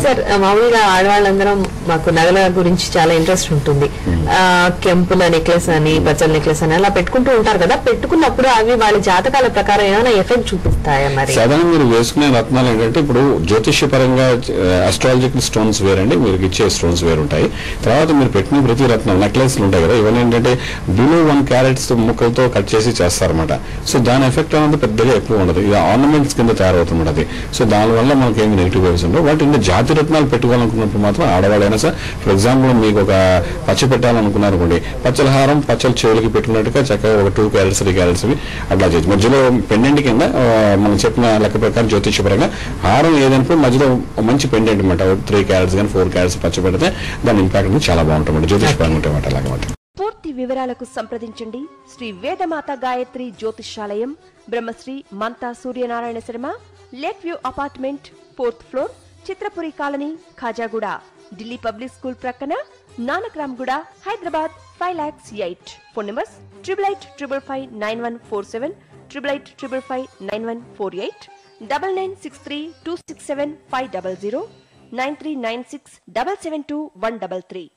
sir మామూలుగా ఆడవాళ్ళందరం మాకు నగల గురించి చాలా ఇంట్రెస్ట్ ఉంటుంది ఆ, కెంపుల నెక్లెస్ అని పచ్చల నెక్లెస్ అని అలా పెట్టుకుంటూ ఉంటారు కదా పెట్టుకున్నప్పుడు అవి వాళ్ళ జాతకాల ప్రకారం ఏమైనా ఎఫెక్ట్ చూపిస్తాయా మరి సాధారణ మీరు వేసుకునే రత్నాలు ఏంటంటే ఇప్పుడు జ్యోతిష్య పరంగా అస్ట్రాలజికల్ స్టోన్స్ వేరండి మీరు ఇచ్చే స్టోన్స్ వేరు ఉంటాయి తర్వాత మీరు పెట్టిన ప్రతి రత్నం నెక్లెస్లు ఉంటాయి కదా ఇవన్నీ ఏంటంటే బిలో వన్ క్యారెట్స్ ముక్కలతో కట్ చేసి చేస్తారన్నమాట సో దాని ఎఫెక్ట్ అనేది పెద్దగా ఎక్కువ ఉండదు ఇది ఆర్నమెంట్స్ కింద తయారవుతుంది అది సో దానివల్ల మనకి ఏమి నెగిటివ్ వేవ్స్ ఉండవు వాటి ఇంకా జాతి రత్నాలు పెట్టుకోవాలనుకున్నప్పుడు మాత్రం ఆడవాళ్ళైనా సార్ ఫర్ ఎగ్జాంపుల్ మీకు ఒక పచ్చ పెట్టాలనుకున్నారు అనుకోండి పచ్చల హారం పచ్చల చెవులకి పెట్టుకున్నట్టుగా చక్కగా ఒక టూ క్యారెట్స్ త్రీ క్యారెట్స్ అట్లా చేయొచ్చు మధ్యలో పెండెంట్ కింద ఆ, మనం చెప్పిన లెక్క ప్రకారం జ్యోతిష్యపరంగా హారం ఏదనుకో మధ్యలో ఒక మంచి పెండెంట్ అనమాట త్రీ క్యారెట్స్ కానీ ఫోర్ క్యారెట్స్ పచ్చ పెడితే దాని ఇంపాక్ట్ అనేది చాలా బాగుంటుంది జ్యోతిష్యపరంగా ఉంటాయి అలాగమాట పూర్తి వివరాలకు సంప్రదించండి Shri Vedamata Gayatri Jyotishalayam Brahmashri Manta Suryanarayana Sharma lake view apartment fourth floor Chitrapuri colony Khajaguda Delhi public school ప్రక్కన Nanakramguda Hyderabad five lakhs eight phone numbers triple eight triple five nine one four seven triple eight triple five nine one four eight double nine six three two six seven five double zero nine three nine six double seven two one double three